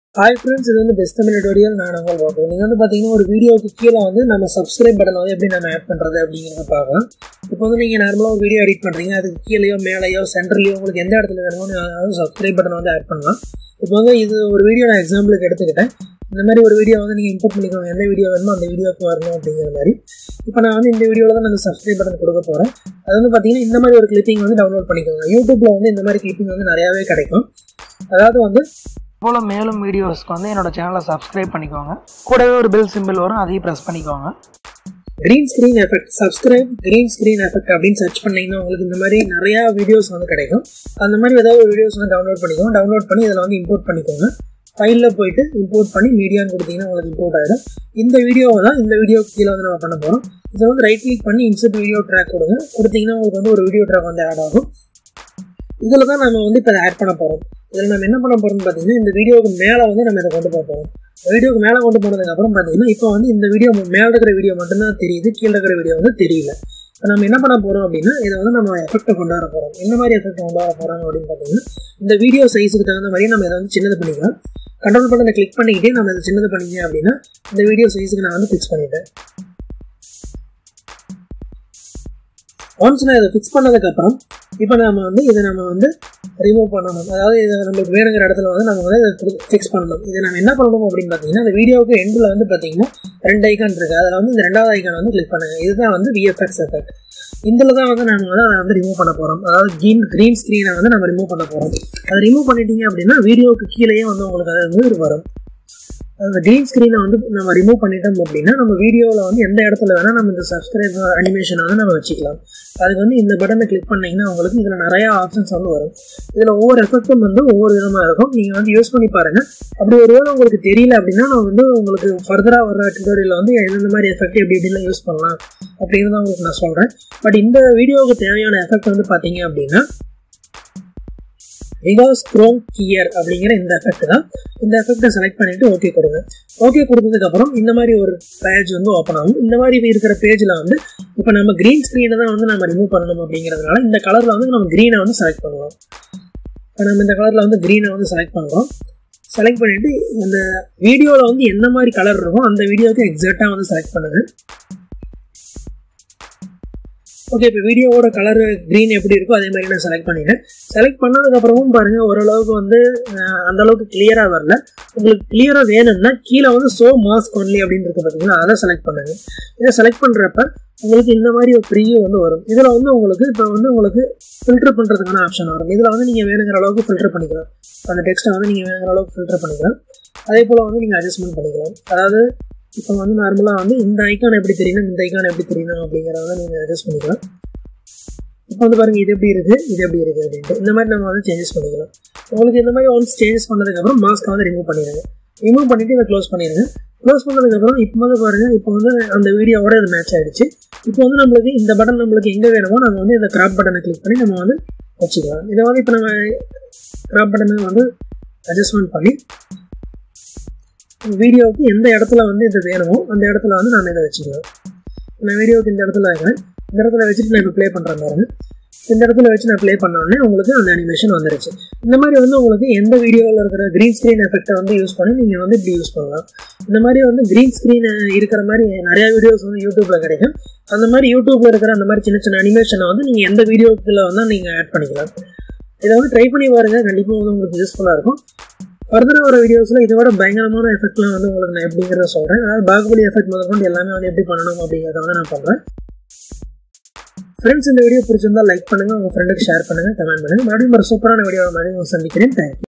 hi friends இது வந்து best Tamil tutorial நான் உங்கள் பார்ப்போம் நீங்கள் வந்து பார்த்தீங்கன்னா ஒரு வீடியோவுக்கு கீழே வந்து நம்ம சப்ஸ்கிரைப் பட்டன் வந்து எப்படி நம்ம ஆட் பண்ணுறது அப்படிங்கிறத பார்க்கலாம் இப்போ வந்து நீங்கள் நார்மலாக ஒரு வீடியோ எடிட் பண்ணுறீங்க அதுக்கு கீழேயோ மேலேயோ சென்டர்லையோ உங்களுக்கு எந்த இடத்துல வேணுமோ நீங்கள் சப்ஸ்கிரைப் பட்டன் வந்து ஆட் பண்ணலாம் இப்போ வந்து இது ஒரு வீடியோ நான் எக்ஸாம்பிளுக்கு எடுத்துக்கிட்டேன் இந்த மாதிரி ஒரு வீடியோ வந்து நீங்கள் இம்போர்ட் பண்ணிக்கோங்க எந்த வீடியோ வேணுமோ அந்த வீடியோக்கு வரணும் அப்படிங்கிற மாதிரி இப்போ நான் வந்து இந்த வீடியோவில் தான் நான் சப்ஸ்கிரைப் பட்டன் கொடுக்க போகிறேன் அது வந்து பார்த்தீங்கன்னா இந்த மாதிரி ஒரு கிளிப்பிங் வந்து டவுன்லோட் பண்ணிக்கோங்க யூடியூப்பில் வந்து இந்த மாதிரி கிளிப்பிங் வந்து நிறையாவே கிடைக்கும் அதாவது வந்து போல் மேலும் வீடியோஸ்க்கு வந்து என்னோட சேனலை சப்ஸ்கிரைப் பண்ணிக்கோங்க கூடவே ஒரு பெல் சிம்பிள் வரும் அதையும் ப்ரெஸ் பண்ணிக்கோங்க green screen effect subscribe green screen effect அப்படின்னு சர்ச் பண்ணிங்கன்னா உங்களுக்கு இந்த மாதிரி நிறையா வீடியோஸ் வந்து கிடைக்கும் அந்த மாதிரி ஏதாவது ஒரு வீடியோஸ் வந்து டவுன்லோட் பண்ணிக்கோங்க டவுன்லோட் பண்ணி இதில் வந்து இம்போர்ட் பண்ணிக்கோங்க ஃபைலில் போயிட்டு இம்போர்ட் பண்ணி மீடியான்னு கொடுத்தீங்கன்னா உங்களுக்கு இம்போர்ட் ஆகிடும் இந்த வீடியோவை தான் இந்த வீடியோக்கு கீழே வந்து நம்ம பண்ண போகிறோம் இதை வந்து ரைட் கிளிக் பண்ணி இன்சர்ட் வீடியோ ட்ராக் கொடுங்க கொடுத்தீங்கன்னா உங்களுக்கு வந்து ஒரு வீடியோ ட்ராக் வந்து ஆட் ஆகும் இதில் தான் நம்ம வந்து இப்போ ஆட் பண்ண போகிறோம் இதில் நம்ம என்ன பண்ண போகிறோம்னு பார்த்தீங்கன்னா இந்த வீடியோவுக்கு மேலே வந்து நம்ம இதை கொண்டு போக போகிறோம் வீடியோக்கு மேலே கொண்டு போனதுக்கப்புறம் பார்த்தீங்கன்னா இப்போ வந்து இந்த வீடியோ மேலே இருக்கிற வீடியோ மட்டும்தான் தெரியுது கீழே இருக்கிற வீடியோ வந்து தெரியல இப்போ நம்ம என்ன பண்ண போகிறோம் அப்படின்னா இதை வந்து நம்ம எஃபெக்ட்டை கொண்டு வர போகிறோம் என்ன மாதிரி எஃபெக்ட் கொண்டு வர போகிறாங்க அப்படின்னு பார்த்தீங்கன்னா இந்த வீடியோ சைஸுக்கு தகுந்த மாதிரி நம்ம இதை வந்து சின்னது பண்ணிக்கலாம் கண்ட்ரோல் பட்டனை கிளிக் பண்ணிக்கிட்டே நம்ம இதை சின்னது பண்ணிங்க அப்படின்னா இந்த வீடியோ சைஸுக்கு நான் வந்து ஃபிக்ஸ் பண்ணிட்டேன் ஒன்ஸ் நான் இதை ஃபிக்ஸ் பண்ணதுக்கப்புறம் இப்போ நம்ம வந்து இதை நம்ம வந்து ரிமூவ் பண்ணணும் அதாவது இதை நம்மளுக்கு வேணுங்கிற இடத்துல வந்து நம்ம வந்து இதை ஃபிக்ஸ் பண்ணணும் இதை நம்ம என்ன பண்ணணும் அப்படின்னு பார்த்தீங்கன்னா அந்த வீடியோவுக்கு எண்டில் வந்து பார்த்தீங்கன்னா ரெண்டு ஐக்கான் இருக்குது அதில் வந்து இந்த ரெண்டாவது ஐக்கான் வந்து கிளிக் பண்ணுங்க இதுதான் வந்து விஎஃப்எக்ஸ் எஃபெக்ட் இதில் தான் வந்து நம்ம வந்து அதை வந்து ரிமூவ் பண்ண போகிறோம் அதாவது க்ரீன் க்ரீன் ஸ்க்ரீனை வந்து நம்ம ரிமூவ் பண்ண போகிறோம் அதை ரிமூவ் பண்ணிட்டீங்க அப்படின்னா வீடியோவுக்கு கீழேயே வந்து உங்களுக்கு அது வந்து வரும் அந்த க்ரீன் ஸ்க்ரீனை வந்து நம்ம ரிமூவ் பண்ணிட்டோம் அப்படின்னா நம்ம வீடியோவில் வந்து எந்த இடத்துல வேணால் நம்ம இந்த சப்ஸ்கிரைப் அனிமேஷனை வந்து நம்ம வச்சுக்கலாம் அதுக்கு வந்து இந்த பட்டனை கிளிக் பண்ணிங்கன்னா உங்களுக்கு இதில் நிறையா ஆப்ஷன்ஸ் வந்து வரும் இதில் ஒவ்வொரு எஃபெக்ட்டும் வந்து ஒவ்வொரு விதமாக இருக்கும் நீங்கள் வந்து யூஸ் பண்ணி பாருங்கள் அப்படி ஒருவேளை உங்களுக்கு தெரியல அப்படின்னா நான் வந்து உங்களுக்கு ஃபர்தராக வர டுட்டோரியலில் வந்து எந்தெந்த மாதிரி எஃபெக்ட் எப்படி எப்படிலாம் யூஸ் பண்ணலாம் அப்படிங்கிறத உங்களுக்கு நான் சொல்கிறேன் பட் இந்த வீடியோவுக்கு தேவையான எஃபெக்ட் வந்து பார்த்தீங்க அப்படின்னா ரிவர்ஸ் க்ரோம் கியர் அப்படிங்கிற இந்த எஃபெக்ட் தான் இந்த எஃபெக்டை செலக்ட் பண்ணிட்டு ஓகே கொடுங்க ஓகே கொடுத்ததுக்கப்புறம் இந்த மாதிரி ஒரு பேஜ் வந்து ஓப்பன் ஆகும் இந்த மாதிரி இருக்கிற பேஜில் வந்து இப்போ நம்ம க்ரீன் ஸ்க்ரீனை தான் வந்து நம்ம ரிமூவ் பண்ணணும் அப்படிங்கிறதுனால இந்த கலரில் வந்து நம்ம க்ரீனை வந்து செலக்ட் பண்ணுவோம் இப்போ நம்ம இந்த கலரில் வந்து க்ரீனை வந்து செலக்ட் பண்ணுறோம் செலக்ட் பண்ணிவிட்டு இந்த வீடியோவில் வந்து என்ன மாதிரி கலர் இருக்கும் அந்த வீடியோவுக்கு எக்ஸாக்டாக வந்து செலக்ட் பண்ணுங்கள் ஓகே இப்போ வீடியோவோட கலர் க்ரீன் எப்படி இருக்கோ அதே மாதிரி நான் செலக்ட் பண்ணிட்டேன் செலக்ட் பண்ணதுக்கப்புறமும் பாருங்கள் ஓரளவுக்கு வந்து அந்த அளவுக்கு கிளியராக வரல உங்களுக்கு கிளியராக வேணும்னா கீழே வந்து சோ மாஸ்க் ஒன்லி அப்படின்னு இருக்கு பார்த்தீங்கன்னா அதை செலக்ட் பண்ணுங்க இதை செலக்ட் பண்ணுறப்ப உங்களுக்கு இந்த மாதிரி ஒரு ப்ரீவியூ வந்து வரும் இதில் வந்து உங்களுக்கு இப்போ வந்து உங்களுக்கு ஃபில்டர் பண்ணுறதுக்கான ஆப்ஷன் வரும் இதில் வந்து நீங்கள் வேணுங்கிற அளவுக்கு ஃபில்டர் பண்ணிக்கலாம் அந்த டெக்ஸ்ட்டை வந்து நீங்கள் வேணுங்கிற அளவுக்கு ஃபில்டர் பண்ணிக்கலாம் அதே போல் வந்து நீங்கள் அட்ஜஸ்ட்மெண்ட் பண்ணிக்கலாம் அதாவது இப்போ வந்து நார்மலாக வந்து இந்த ஐக்கான் எப்படி தெரியணும் இந்த ஐக்கான் எப்படி தெரியணும் அப்படிங்கிறத நீங்கள் அட்ஜஸ்ட் பண்ணிக்கலாம் இப்போ வந்து பாருங்கள் இது எப்படி இருக்குது இது எப்படி இருக்குது அப்படின்ட்டு இந்த மாதிரி நம்ம வந்து சேஞ்சஸ் பண்ணிக்கலாம் உங்களுக்கு இந்த மாதிரி ஒன்ஸ் சேஞ்சஸ் பண்ணதுக்கப்புறம் மாஸ்க்கை வந்து ரிமூவ் பண்ணிடுங்க ரிமூவ் பண்ணிவிட்டு இதை க்ளோஸ் பண்ணிடுங்க க்ளோஸ் பண்ணதுக்கப்புறம் இப்போ வந்து பாருங்கள் இப்போ வந்து அந்த வீடியோவோட இது மேட்ச் ஆகிடுச்சு இப்போ வந்து நம்மளுக்கு இந்த பட்டன் நம்மளுக்கு எங்கே வேணுமோ நம்ம வந்து இந்த கிராப் பட்டனை கிளிக் பண்ணி நம்ம வந்து வச்சுக்கலாம் இதை வந்து இப்போ நம்ம கிராப் பட்டனை வந்து அட்ஜஸ்ட்மெண்ட் பண்ணி வீடியோவுக்கு எந்த இடத்துல வந்து இது வேணுமோ அந்த இடத்துல வந்து நான் இதை வச்சுக்குவேன் நான் வீடியோவுக்கு இந்த இடத்துல வைக்கிறேன் இந்த இடத்துல வச்சுட்டு நான் இப்போ ப்ளே பண்ணுறேன் பாருங்க இந்த இடத்துல வச்சு நான் ப்ளே பண்ணோடனே உங்களுக்கு அந்த அனிமேஷன் வந்துருச்சு இந்த மாதிரி வந்து உங்களுக்கு எந்த வீடியோவில் இருக்கிற க்ரீன் ஸ்க்ரீன் எஃபெக்டை வந்து யூஸ் பண்ணி நீங்கள் வந்து இப்படி யூஸ் பண்ணலாம் இந்த மாதிரி வந்து க்ரீன் ஸ்க்ரீன் இருக்கிற மாதிரி நிறையா வீடியோஸ் வந்து யூடியூப்பில் கிடைக்கும் அந்த மாதிரி யூடியூப்பில் இருக்கிற அந்த மாதிரி சின்ன சின்ன அனிமேஷனை வந்து நீங்கள் எந்த வீடியோக்குள்ள வந்து நீங்கள் ஆட் பண்ணிக்கலாம் இதை வந்து ட்ரை பண்ணி பாருங்கள் கண்டிப்பாக வந்து உங்களுக்கு யூஸ்ஃபுல்லாக இருக்கும் ஃபர்தராக வர வீடியோஸில் இதோட பயங்கரமான எஃபெக்ட்லாம் வந்து உங்களுக்கு நான் எப்படிங்கிறத சொல்கிறேன் அதாவது பாகுபலி எஃபெக்ட் முதற்கொண்டு எல்லாமே வந்து எப்படி பண்ணணும் அப்படிங்கிறத வந்து நான் பண்ணுறேன் ஃப்ரெண்ட்ஸ் இந்த வீடியோ பிடிச்சிருந்தா லைக் பண்ணுங்கள் உங்கள் ஃப்ரெண்டுக்கு ஷேர் பண்ணுங்கள் கமெண்ட் பண்ணுங்கள் மறுபடியும் ஒரு சூப்பரான வீடியோ மாதிரி சந்திக்கிறேன் தேங்க்யூ